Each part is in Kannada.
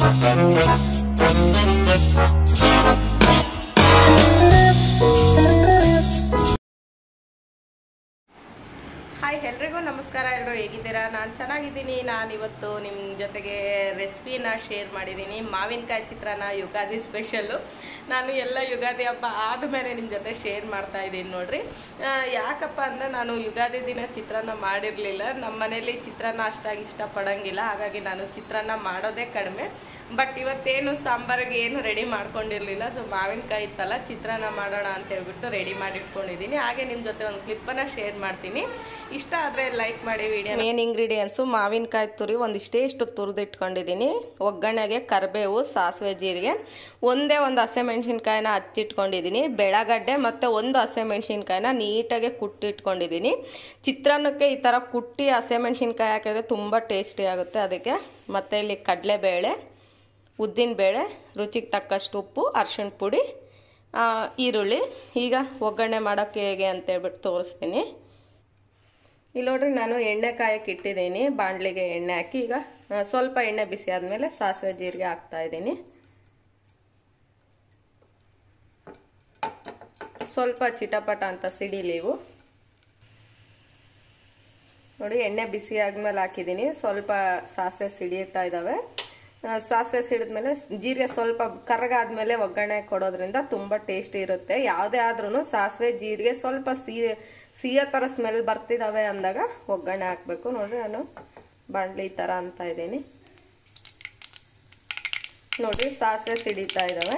ಹಾಯ್ ಎಲ್ರಿಗೂ ನಮಸ್ಕಾರ ಎಲ್ಲರೂ ಹೇಗಿದ್ದೀರಾ ನಾನು ಚೆನ್ನಾಗಿದ್ದೀನಿ ನಾನು ಇವತ್ತು ನಿಮ್ಮ ಜೊತೆಗೆ ರೆಸಿಪಿನ ಶೇರ್ ಮಾಡಿದ್ದೀನಿ ಮಾವಿನಕಾಯಿ ಚಿತ್ರಾನ್ನ ಯುಗಾದಿ ಸ್ಪೆಷಲ್ಲು ನಾನು ಎಲ್ಲ ಯುಗಾದಿ ಹಬ್ಬ ಆದಮೇಲೆ ನಿಮ್ಮ ಜೊತೆ ಶೇರ್ ಮಾಡ್ತಾ ಇದ್ದೀನಿ ನೋಡ್ರಿ ಆ, ಯಾಕಪ್ಪ ಅಂದರೆ ನಾನು ಯುಗಾದಿ ದಿನ ಚಿತ್ರಾನ್ನ ಮಾಡಿರಲಿಲ್ಲ ನಮ್ಮ ಮನೇಲಿ ಚಿತ್ರಾನ್ನ ಅಷ್ಟಾಗಿ ಇಷ್ಟಪಡಂಗಿಲ್ಲ ಹಾಗಾಗಿ ನಾನು ಚಿತ್ರಾನ್ನ ಮಾಡೋದೇ ಕಡಿಮೆ ಬಟ್ ಇವತ್ತೇನು ಸಾಂಬಾರಿಗೆ ಏನು ರೆಡಿ ಮಾಡ್ಕೊಂಡಿರಲಿಲ್ಲ ಸೊ ಮಾವಿನಕಾಯಿ ಇತ್ತಲ್ಲ ಚಿತ್ರಾನ್ನ ಮಾಡೋಣ ಅಂತ ಹೇಳ್ಬಿಟ್ಟು ರೆಡಿ ಮಾಡಿ ಇಟ್ಕೊಂಡಿದ್ದೀನಿ ಹಾಗೆ ನಿಮ್ಮ ಜೊತೆ ಒಂದು ಕ್ಲಿಪ್ಪನ್ನು ಶೇರ್ ಮಾಡ್ತೀನಿ ಇಷ್ಟ ಆದರೆ ಲೈಕ್ ಮಾಡಿ ವಿಡಿಯೋ ಮೇನ್ ಇಂಗ್ರೀಡಿಯೆಂಟ್ಸು ಮಾವಿನಕಾಯಿ ತುರಿ ಒಂದಿಷ್ಟೇ ಇಷ್ಟು ತುರಿದು ಇಟ್ಕೊಂಡಿದ್ದೀನಿ ಒಗ್ಗರಣೆಗೆ ಕರಿಬೇವು ಸಾಸಿವೆ ಜೀರಿಗೆ ಒಂದೇ ಒಂದು ಹಸಿಮೆಣ್ಸಿನ್ಕಾಯಿನ ಹಚ್ಚಿಟ್ಕೊಂಡಿದ್ದೀನಿ ಬೆಳಗಡ್ಡೆ ಮತ್ತು ಒಂದು ಹಸಿಮೆಣ್ಸಿನ್ಕಾಯಿನ ನೀಟಾಗಿ ಕುಟ್ಟಿಟ್ಕೊಂಡಿದ್ದೀನಿ ಚಿತ್ರಾನ್ನಕ್ಕೆ ಈ ಥರ ಕುಟ್ಟಿ ಹಸಿಮೆಣ್ಸಿನ್ಕಾಯಿ ಹಾಕಿದ್ರೆ ತುಂಬ ಟೇಸ್ಟಿ ಆಗುತ್ತೆ ಅದಕ್ಕೆ ಮತ್ತು ಇಲ್ಲಿ ಕಡಲೆಬೇಳೆ ಉದ್ದಿನಬೇಳೆ ರುಚಿಗೆ ತಕ್ಕಷ್ಟು ಉಪ್ಪು ಅರ್ಶಿಣ ಪುಡಿ ಆ, ಈರುಳ್ಳಿ ಈಗ ಒಗ್ಗರಣೆ ಮಾಡೋಕ್ಕೆ ಹೇಗೆ ಅಂತೇಳ್ಬಿಟ್ಟು ತೋರಿಸ್ತೀನಿ ಇಲ್ಲಿ ನೋಡ್ರಿ ನಾನು ಎಣ್ಣೆ ಕಾಯಕ್ಕೆ ಇಟ್ಟಿದ್ದೀನಿ ಬಾಣಲಿಗೆ ಎಣ್ಣೆ ಹಾಕಿ ಈಗ ಆ, ಸ್ವಲ್ಪ ಎಣ್ಣೆ ಬಿಸಿ ಆದಮೇಲೆ ಸಾಸಿವೆ ಜೀರಿಗೆ ಹಾಕ್ತಾ ಇದ್ದೀನಿ ಸ್ವಲ್ಪ ಚಿಟಪಟ ಅಂತ ಸಿಡಿಲಿ ಇವು ನೋಡಿ ಎಣ್ಣೆ ಬಿಸಿ ಆದ್ಮೇಲೆ ಹಾಕಿದ್ದೀನಿ ಸ್ವಲ್ಪ ಸಾಸಿವೆ ಸಿಡಿಯುತ್ತಾ ಇದ್ದಾವೆ ಆ, ಸಾಸಿವೆ ಸಿಡಿದ್ಮೇಲೆ ಜೀರಿಗೆ ಸ್ವಲ್ಪ ಕರಗಾದ್ಮೇಲೆ ಒಗ್ಗರಣೆ ಕೊಡೋದ್ರಿಂದ ತುಂಬ ಟೇಸ್ಟಿ ಇರುತ್ತೆ ಯಾವುದೇ ಆದ್ರೂ ಸಾಸಿವೆ ಜೀರಿಗೆ ಸ್ವಲ್ಪ ಸಿ ಸಿಹಿಯ ಥರ ಸ್ಮೆಲ್ ಬರ್ತಿದ್ದಾವೆ ಅಂದಾಗ ಒಗ್ಗರಣೆ ಹಾಕಬೇಕು ನೋಡ್ರಿ ನಾನು ಬಾಣಲಿ ಈ ಥರ ಅಂತ ಇದ್ದೀನಿ ನೋಡ್ರಿ ಸಾಸಿವೆ ಸಿಡಿತಾ ಇದ್ದಾವೆ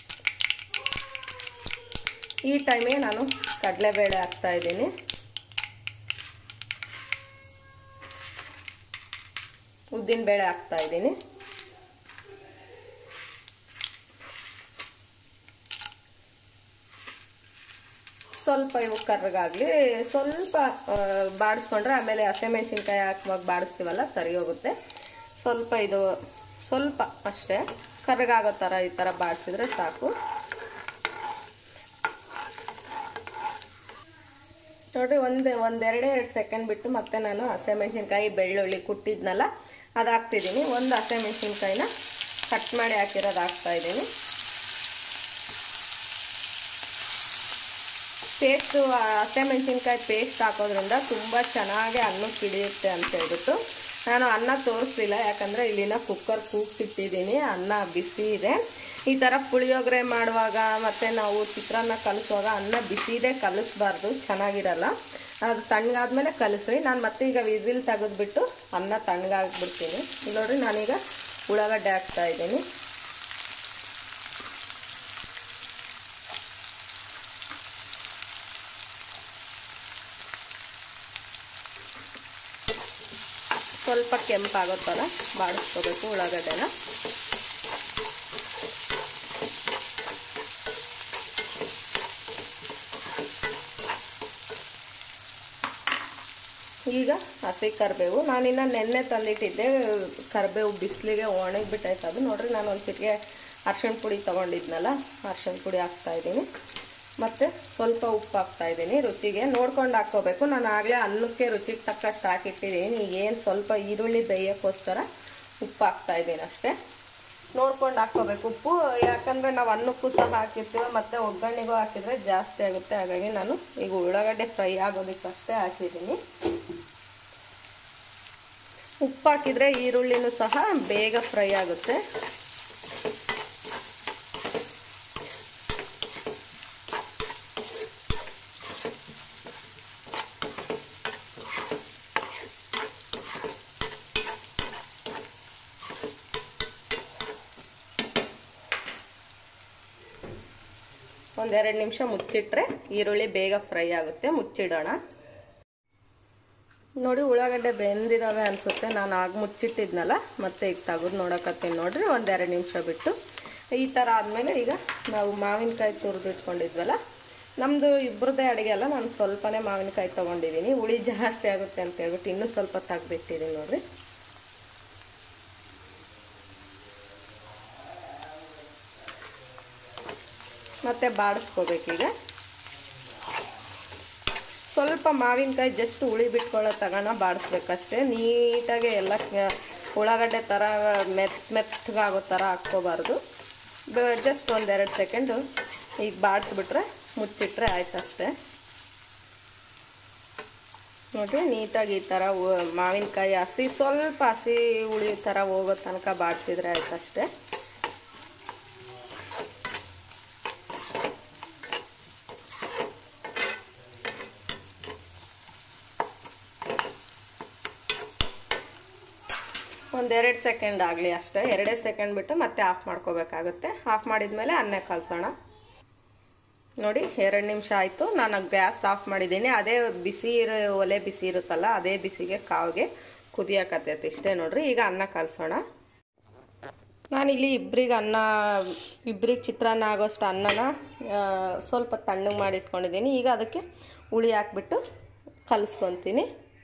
ಈ ಟೈಮಿಗೆ ನಾನು ಕಡಲೆಬೇಳೆ ಹಾಕ್ತಾ ಇದ್ದೀನಿ ಉದ್ದಿನ ಬೇಳೆ ಹಾಕ್ತಾ ಇದ್ದೀನಿ ಸ್ವಲ್ಪ ಇವು ಕರ್ರಗಾಗ್ಲಿ ಸ್ವಲ್ಪ ಬಾಡಿಸ್ಕೊಂಡ್ರೆ ಆಮೇಲೆ ಹಸಿಮೆಣ್ಸಿನ್ಕಾಯಿ ಹಾಕುವಾಗ ಬಾಡಿಸ್ತೀವಲ್ಲ ಸರಿ ಹೋಗುತ್ತೆ ಸ್ವಲ್ಪ ಇದು ಸ್ವಲ್ಪ ಅಷ್ಟೇ ಕರ್ರಗಾಗೋ ಥರ ಈ ಥರ ಬಾಡಿಸಿದ್ರೆ ಸಾಕು ನೋಡ್ರಿ ಒಂದು ಒಂದೆರಡೇ ಎರಡು ಸೆಕೆಂಡ್ ಬಿಟ್ಟು ಮತ್ತೆ ನಾನು ಹಸಿಮೆಣ್ಸಿನ್ಕಾಯಿ ಬೆಳ್ಳುಳ್ಳಿ ಕುಟ್ಟಿದ್ನಲ್ಲ ಅದು ಹಾಕ್ತಿದ್ದೀನಿ ಒಂದು ಹಸಿಮೆಣ್ಸಿನ್ಕಾಯಿನ ಕಟ್ ಮಾಡಿ ಹಾಕಿರೋದು ಹಾಕ್ತಾ ಇದ್ದೀನಿ ಪೇಸ್ಟು ಹಸಿಮೆಣ್ಸಿನ್ಕಾಯಿ ಪೇಸ್ಟ್ ಹಾಕೋದ್ರಿಂದ ತುಂಬ ಚೆನ್ನಾಗಿ ಅನ್ನಕ್ಕೆ ಹಿಡಿಯುತ್ತೆ ಅಂತ ಹೇಳ್ಬಿಟ್ಟು ನಾನು ಅನ್ನ ತೋರಿಸ್ಲಿಲ್ಲ ಯಾಕಂದರೆ ಇಲ್ಲಿನ ಕುಕ್ಕರ್ ಕೂಗ್ತಿಟ್ಟಿದ್ದೀನಿ ಅನ್ನ ಬಿಸಿ ಇದೆ ಈ ಥರ ಪುಳಿಯೋಗರೆ ಮಾಡುವಾಗ ಮತ್ತು ನಾವು ಚಿತ್ರಾನ್ನ ಕಲಿಸುವಾಗ ಅನ್ನ ಬಿಸಿದೇ ಕಲಿಸ್ಬಾರ್ದು ಚೆನ್ನಾಗಿರಲ್ಲ ಅದು ತಣ್ಣಗಾದ್ಮೇಲೆ ಕಲಿಸ್ರಿ ನಾನು ಮತ್ತೆ ಈಗ ವಿಸಿಲ್ ತೆಗೆದ್ಬಿಟ್ಟು ಅನ್ನ ತಣ್ಣಗಾಗ್ಬಿಡ್ತೀನಿ ಇಲ್ಲಿ ನೋಡ್ರಿ ನಾನೀಗ ಉಳ್ಳಾಗಡ್ಡೆ ಹಾಕ್ತಾ ಇದ್ದೀನಿ ಸ್ವಲ್ಪ ಕೆಂಪಾಗುತ್ತಲ್ಲ ಬಾಡಿಸ್ಕೋಬೇಕು ಉಳ್ಳಾಗಡ್ಡೆನ ಈಗ ಹಸಿ ಕರಿಬೇವು ನಾನಿನ್ನ ನೆನ್ನೆ ತಂದಿಟ್ಟಿದ್ದೆ ಕರಿಬೇವು ಬಿಸಿಲಿಗೆ ಒಣಗಿಬಿಟ್ಟೈತೆ ಅದು ನೋಡ್ರಿ ನಾನು ಒಂದು ಚಿಟಿಗೆ ಅರ್ಶಿಣ ಪುಡಿ ತೊಗೊಂಡಿದ್ನಲ್ಲ ಅರ್ಶಿಣ ಪುಡಿ ಹಾಕ್ತಾ ಇದ್ದೀನಿ ಮತ್ತು ಸ್ವಲ್ಪ ಉಪ್ಪು ಹಾಕ್ತಾ ಇದ್ದೀನಿ ರುಚಿಗೆ ನೋಡ್ಕೊಂಡು ಹಾಕ್ಕೋಬೇಕು ನಾನು ಆಗಲೇ ಅನ್ನಕ್ಕೆ ರುಚಿಗೆ ತಕ್ಕಷ್ಟು ಹಾಕಿಟ್ಟಿದ್ದೀನಿ ಏನು ಸ್ವಲ್ಪ ಈರುಳ್ಳಿ ಬೇಯೋಕ್ಕೋಸ್ಕರ ಉಪ್ಪು ಹಾಕ್ತಾ ಇದ್ದೀನಿ ಅಷ್ಟೇ ನೋಡ್ಕೊಂಡು ಹಾಕ್ಕೋಬೇಕು ಉಪ್ಪು ಯಾಕಂದರೆ ನಾವು ಅನ್ನಕ್ಕೂ ಸಹ ಹಾಕಿರ್ತೀವಿ ಮತ್ತು ಒಗ್ಗರಣೆಗೂ ಹಾಕಿದರೆ ಜಾಸ್ತಿ ಆಗುತ್ತೆ ಹಾಗಾಗಿ ನಾನು ಈಗ ಉಳ್ಳಾಗಡ್ಡೆ ಫ್ರೈ ಆಗೋದಕ್ಕಷ್ಟೇ ಹಾಕಿದ್ದೀನಿ ಉಪ್ಪು ಹಾಕಿದರೆ ಈರುಳ್ಳಿನೂ ಸಹ ಬೇಗ ಫ್ರೈ ಆಗುತ್ತೆ ಒಂದೆರಡು ನಿಮಿಷ ಮುಚ್ಚಿಟ್ರೆ ಈರುಳ್ಳಿ ಬೇಗ ಫ್ರೈ ಆಗುತ್ತೆ ಮುಚ್ಚಿಡೋಣ ನೋಡಿ ಉಳ್ಳಾಗಡ್ಡೆ ಬೆಂದಿದಾವೆ ಅನಿಸುತ್ತೆ ನಾನು ಆಗ ಮುಚ್ಚಿಟ್ಟಿದ್ನಲ್ಲ ಮತ್ತೆ ಈಗ ತೆಗೆದು ನೋಡಕತ್ತೀನಿ ನೋಡ್ರಿ ಒಂದೆರಡು ನಿಮಿಷ ಬಿಟ್ಟು ಈ ಥರ ಆದಮೇಲೆ ಈಗ ನಾವು ಮಾವಿನಕಾಯಿ ತುರಿದು ಇಟ್ಕೊಂಡಿದ್ವಲ್ಲ ನಮ್ಮದು ಇಬ್ಬರದೇ ಅಡುಗೆ ಅಲ್ಲ ನಾನು ಸ್ವಲ್ಪನೇ ಮಾವಿನಕಾಯಿ ತೊಗೊಂಡಿದ್ದೀನಿ ಹುಳಿ ಜಾಸ್ತಿ ಆಗುತ್ತೆ ಅಂತ ಹೇಳ್ಬಿಟ್ಟು ಇನ್ನೂ ಸ್ವಲ್ಪ ತೆಗ್ದಿಟ್ಟಿದ್ದೀನಿ ನೋಡ್ರಿ ಮತ್ತೆ ಬಾಡಿಸ್ಕೋಬೇಕೀಗ ಸ್ವಲ್ಪ ಮಾವಿನಕಾಯಿ ಜಸ್ಟ್ ಹುಳಿ ಬಿಟ್ಕೊಳ್ಳೋ ತಗೋಣ ಬಾಡಿಸ್ಬೇಕಷ್ಟೇ ನೀಟಾಗಿ ಎಲ್ಲ ಉಳ್ಳಾಗಡ್ಡೆ ಥರ ಮೆತ್ ಮೆತ್ತಗಾಗೋ ಥರ ಹಾಕ್ಕೋಬಾರ್ದು ಜಸ್ಟ್ ಒಂದೆರಡು ಸೆಕೆಂಡು ಈಗ ಬಾಡಿಸ್ಬಿಟ್ರೆ ಮುಚ್ಚಿಟ್ರೆ ಆಯ್ತು ಅಷ್ಟೇ ನೋಡಿರಿ ನೀಟಾಗಿ ಈ ಥರ ಉ- ಮಾವಿನಕಾಯಿ ಹಸಿ ಸ್ವಲ್ಪ ಹಸಿ ಉಳಿಯೋ ಥರ ಹೋಗೋ ತನಕ ಬಾಡಿಸಿದ್ರೆ ಆಯ್ತು ಅಷ್ಟೇ ಒಂದೆರಡು ಸೆಕೆಂಡ್ ಆಗಲಿ ಅಷ್ಟೇ ಎರಡೇ ಸೆಕೆಂಡ್ ಬಿಟ್ಟು ಮತ್ತೆ ಆಫ್ ಮಾಡ್ಕೋಬೇಕಾಗುತ್ತೆ ಆಫ್ ಮಾಡಿದ್ಮೇಲೆ ಅನ್ನ ಕಲಸೋಣ ನೋಡಿ ಎರಡು ನಿಮಿಷ ಆಯಿತು ನಾನು ಗ್ಯಾಸ್ ಆಫ್ ಮಾಡಿದ್ದೀನಿ ಅದೇ ಬಿಸಿ ಇರೋ ಒಲೆ ಬಿಸಿ ಇರುತ್ತಲ್ಲ ಅದೇ ಬಿಸಿಗೆ ಕಾವಿಗೆ ಕುದಿಯಕತ್ತೈತೆ ಇಷ್ಟೇ ನೋಡ್ರಿ ಈಗ ಅನ್ನ ಕಲಸೋಣ ನಾನಿಲ್ಲಿ ಇಬ್ರಿಗೆ ಅನ್ನ ಇಬ್ರಿಗೆ ಚಿತ್ರಾನ್ನ ಆಗೋಷ್ಟು ಅನ್ನನ ಆ, ಸ್ವಲ್ಪ ತಣ್ಣಗೆ ಮಾಡಿ ಇಟ್ಕೊಂಡಿದ್ದೀನಿ ಈಗ ಅದಕ್ಕೆ ಹುಳಿ ಹಾಕ್ಬಿಟ್ಟು ಕಲಿಸ್ಕೊತೀನಿ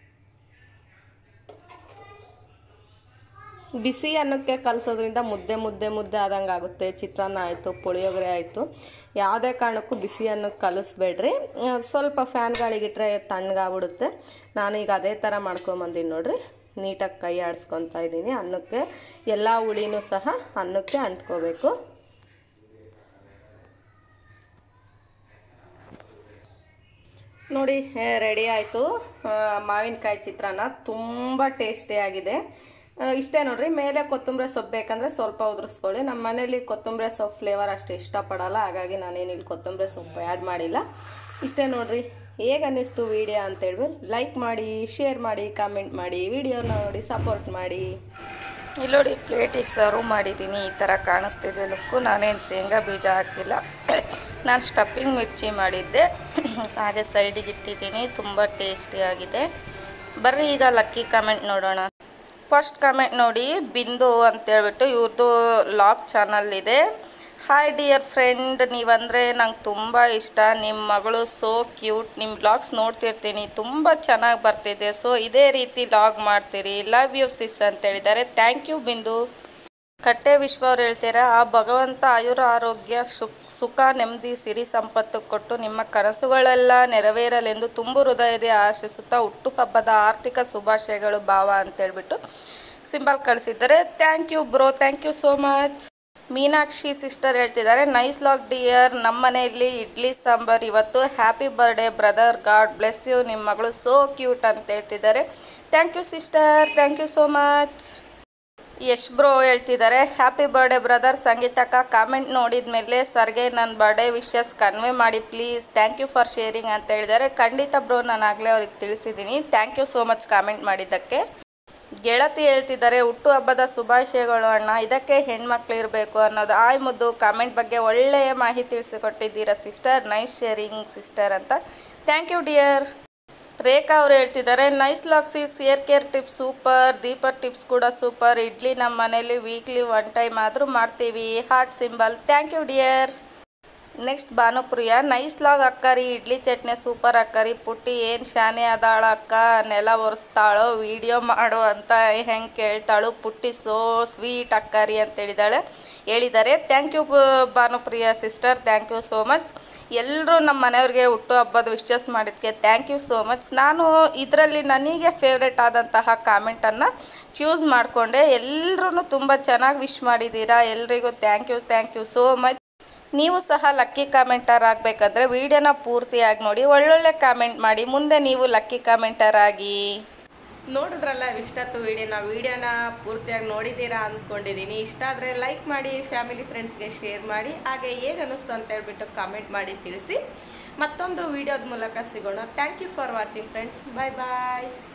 ಬಿಸಿ ಅನ್ನಕ್ಕೆ ಕಲಿಸೋದ್ರಿಂದ ಮುದ್ದೆ ಮುದ್ದೆ ಮುದ್ದೆ ಆದಂಗೆ ಆಗುತ್ತೆ ಚಿತ್ರಾನ್ನ ಆಯಿತು ಪುಳಿಯೋಗರೆ ಆಯಿತು ಯಾವುದೇ ಕಾರಣಕ್ಕೂ ಬಿಸಿ ಅನ್ನಕ್ಕೆ ಕಲಿಸ್ಬೇಡ್ರಿ ಆ, ಸ್ವಲ್ಪ ಫ್ಯಾನ್ ಗಾಳಿಗಿಟ್ರೆ ತಣ್ಣಗಾಗ್ಬಿಡುತ್ತೆ ನಾನು ಈಗ ಅದೇ ಥರ ಮಾಡ್ಕೊಂಬಂದೀನಿ ನೋಡ್ರಿ ನೀಟಾಗಿ ಕೈ ಆಡಿಸ್ಕೊತಾ ಇದ್ದೀನಿ ಅನ್ನಕ್ಕೆ ಎಲ್ಲ ಹುಳಿನೂ ಸಹ ಅನ್ನಕ್ಕೆ ಅಂಟ್ಕೋಬೇಕು ನೋಡಿ ರೆಡಿ ಆಯಿತು ಮಾವಿನಕಾಯಿ ಚಿತ್ರಾನ್ನ ತುಂಬ ಟೇಸ್ಟಿಯಾಗಿದೆ ಆ, ಇಷ್ಟೇ ನೋಡ್ರಿ ಮೇಲೆ ಕೊತ್ತಂಬರಿ ಸೊಪ್ಪು ಬೇಕಂದ್ರೆ ಸ್ವಲ್ಪ ಉದುರಿಸ್ಕೊಳ್ಳಿ ನಮ್ಮ ಮನೇಲಿ ಕೊತ್ತಂಬರಿ ಸೊಪ್ಪು ಫ್ಲೇವರ್ ಅಷ್ಟು ಇಷ್ಟಪಡಲ್ಲ ಹಾಗಾಗಿ ನಾನೇನಿಲ್ಲಿ ಕೊತ್ತಂಬರಿ ಸೊಪ್ಪು ಆ್ಯಡ್ ಮಾಡಿಲ್ಲ ಇಷ್ಟೇ ನೋಡ್ರಿ ಹೇಗೆ ಅನ್ನಿಸ್ತು ವಿಡಿಯೋ ಅಂತೇಳಿ ಲೈಕ್ ಮಾಡಿ ಶೇರ್ ಮಾಡಿ ಕಾಮೆಂಟ್ ಮಾಡಿ ವಿಡಿಯೋ ನೋಡಿ ಸಪೋರ್ಟ್ ಮಾಡಿ ಇಲ್ಲಿ ನೋಡಿ ಪ್ಲೇಟಿಗೆ ಸರ್ವ್ ಮಾಡಿದ್ದೀನಿ ಈ ಥರ ಕಾಣಿಸ್ತಿದೆ ಲುಕ್ಕು ನಾನೇನು ಶೇಂಗಾ ಬೀಜ ಹಾಕಿಲ್ಲ ನಾನು ಸ್ಟಫಿಂಗ್ ಮಿರ್ಚಿ ಮಾಡಿದ್ದೆ ಹಾಗೆ ಸೈಡಿಗೆ ಇಟ್ಟಿದ್ದೀನಿ ತುಂಬ ಟೇಸ್ಟಿಯಾಗಿದೆ ಬರ್ರಿ ಈಗ ಲಕ್ಕಿ ಕಮೆಂಟ್ ನೋಡೋಣ ಫಸ್ಟ್ ಕಮೆಂಟ್ ನೋಡಿ ಬಿಂದು ಅಂತೇಳ್ಬಿಟ್ಟು ಇವ್ರದ್ದು ಲಾಗ್ ಚಾನಲ್ ಇದೆ ಹಾಯ್ ಡಿಯರ್ ಫ್ರೆಂಡ್ ನೀವಂದರೆ ನಂಗೆ ತುಂಬ ಇಷ್ಟ ನಿಮ್ಮ ಮಗಳು ಸೋ ಕ್ಯೂಟ್ ನಿಮ್ಮ ಬ್ಲಾಗ್ಸ್ ನೋಡ್ತಿರ್ತೀನಿ ತುಂಬ ಚೆನ್ನಾಗಿ ಬರ್ತಿದೆ ಸೊ ಇದೇ ರೀತಿ ಲಾಗ್ ಮಾಡ್ತೀರಿ ಲವ್ ಯು ಸಿಸ್ ಅಂತ ಹೇಳಿದ್ದಾರೆ ಥ್ಯಾಂಕ್ ಯು ಬಿಂದು ಕಟ್ಟೆ ವಿಶ್ವ ಅವ್ರು ಹೇಳ್ತಾರೆ ಆ ಭಗವಂತ ಆಯುರ ಆರೋಗ್ಯ ಸುಖ ಸುಖ ನೆಮ್ಮದಿ ಸಿರಿ ಸಂಪತ್ತು ಕೊಟ್ಟು ನಿಮ್ಮ ಕನಸುಗಳೆಲ್ಲ ನೆರವೇರಲೆಂದು ತುಂಬು ಹೃದಯದ ಆಶಿಸುತ್ತಾ ಹುಟ್ಟುಹಬ್ಬದ ಆರ್ಥಿಕ ಶುಭಾಶಯಗಳು ಭಾವ ಅಂತೇಳ್ಬಿಟ್ಟು ಸಿಂಬಲ್ ಕಳಿಸಿದ್ದಾರೆ thank you bro thank you so much Meenakshi sister ಹೇಳ್ತಿದ್ದಾರೆ ನೈಸ್ ಲಾಕ್ ಡಿಯರ್ ನಮ್ಮ ಮನೆಯಲ್ಲಿ ಇಡ್ಲಿ ಸಾಂಬಾರ್ ಇವತ್ತು happy birthday brother God bless you ನಿಮ್ಮ ಮಗಳು ಸೋ ಕ್ಯೂಟ್ ಅಂತ ಹೇಳ್ತಿದ್ದಾರೆ thank you sister thank you so much Yash bro ಹೇಳ್ತಿದ್ದಾರೆ ಹ್ಯಾಪಿ ಬರ್ಡೇ ಬ್ರದರ್ ಸಂಗೀತಕ್ಕ ಕಾಮೆಂಟ್ ನೋಡಿದ ಮೇಲೆ ಸರ್ಗೆ ನನ್ನ ಬರ್ಡೇ ವಿಶಸ್ ಕನ್ವೆ ಮಾಡಿ please thank you for sharing ಅಂತ ಹೇಳಿದ್ದಾರೆ ಖಂಡಿತ ಬ್ರೋ ನಾನು ಆಗಲೇ ಅವ್ರಿಗೆ ತಿಳಿಸಿದ್ದೀನಿ thank you so much comment ಮಾಡಿದ್ದಕ್ಕೆ ಗೆಳತಿ ಹೇಳ್ತಿದ್ದಾರೆ ಹುಟ್ಟು ಹಬ್ಬದ ಶುಭಾಶಯಗಳು ಅಣ್ಣ ಇದಕ್ಕೆ ಹೆಣ್ಮಕ್ಳು ಇರಬೇಕು ಅನ್ನೋದು ಆಯ್ ಮುದ್ದು ಕಾಮೆಂಟ್ ಬಗ್ಗೆ ಒಳ್ಳೆಯ ಮಾಹಿತಿ ತಿಳಿಸಿಕೊಟ್ಟಿದ್ದೀರಾ ಸಿಸ್ಟರ್ ನೈಸ್ ಶೇರಿಂಗ್ ಸಿಸ್ಟರ್ ಅಂತ ಥ್ಯಾಂಕ್ ಯು ಡಿಯರ್ ರೇಖಾ ಅವ್ರು ಹೇಳ್ತಿದ್ದಾರೆ ನೈಸ್ ಲಾಕ್ಸಿಸ್ ಏರ್ ಕೇರ್ ಟಿಪ್ಸ್ ಸೂಪರ್ ದೀಪರ್ ಟಿಪ್ಸ್ ಕೂಡ ಸೂಪರ್ ಇಡ್ಲಿ ನಮ್ಮ ಮನೇಲಿ ವೀಕ್ಲಿ ಒನ್ ಟೈಮ್ ಆದರೂ ಮಾಡ್ತೀವಿ heart symbol thank you dear next Bhanupriya nice vlog ಅಕ್ಕರಿ ಇಡ್ಲಿ ಚಟ್ನಿ ಸೂಪರ್ ಅಕ್ಕರಿ ಪುಟ್ಟಿ ಏನು ಶಾನೆ ಅದಾಳ ಅಕ್ಕ ನೆಲ ಒರೆಸ್ತಾಳೋ ವಿಡಿಯೋ ಮಾಡು ಅಂತ ಹೆಂಗೆ ಕೇಳ್ತಾಳು ಪುಟ್ಟಿ ಸೋ ಸ್ವೀಟ್ ಅಕ್ಕರಿ ಅಂತ ಹೇಳಿದಾಳೆ ಹೇಳಿದ್ದಾರೆ thank you Bhanupriya sister thank you so much ಎಲ್ಲರೂ ನಮ್ಮ ಮನೆಯವ್ರಿಗೆ ಹುಟ್ಟು ಹಬ್ಬದ ವಿಶಸ್ ಮಾಡಿದ್ದಕ್ಕೆ ಥ್ಯಾಂಕ್ ಯು ಸೋ ಮಚ್ ನಾನು ಇದರಲ್ಲಿ ನನಗೆ ಫೇವ್ರೆಟ್ ಆದಂತಹ ಕಾಮೆಂಟನ್ನು ಚೂಸ್ ಮಾಡಿಕೊಂಡೆ ಎಲ್ಲರೂ ತುಂಬ ಚೆನ್ನಾಗಿ ವಿಶ್ ಮಾಡಿದ್ದೀರಾ ಎಲ್ರಿಗೂ thank you thank you so much ನೀವು ಸಹ ಲಕ್ಕಿ ಕಾಮೆಂಟರ್ ಆಗಬೇಕಂದ್ರೆ ವಿಡಿಯೋನ ಪೂರ್ತಿಯಾಗಿ ನೋಡಿ ಒಳ್ಳೊಳ್ಳೆ ಕಾಮೆಂಟ್ ಮಾಡಿ ಮುಂದೆ ನೀವು ಲಕ್ಕಿ ಕಾಮೆಂಟರ್ ಆಗಿ ನೋಡಿದ್ರಲ್ಲ ಇಷ್ಟತ್ತು ವಿಡಿಯೋನ ವಿಡಿಯೋನ ಪೂರ್ತಿಯಾಗಿ ನೋಡಿದ್ದೀರಾ ಅಂದ್ಕೊಂಡಿದ್ದೀನಿ ಇಷ್ಟ ಆದರೆ ಲೈಕ್ ಮಾಡಿ ಫ್ಯಾಮಿಲಿ ಫ್ರೆಂಡ್ಸ್ಗೆ ಶೇರ್ ಮಾಡಿ ಹಾಗೆ ಹೇಗೆ ಅನ್ನಿಸ್ತು ಅಂತ ಹೇಳ್ಬಿಟ್ಟು ಕಾಮೆಂಟ್ ಮಾಡಿ ತಿಳಿಸಿ ಮತ್ತೊಂದು ವಿಡಿಯೋದ ಮೂಲಕ ಸಿಗೋಣ thank you for watching friends bye bye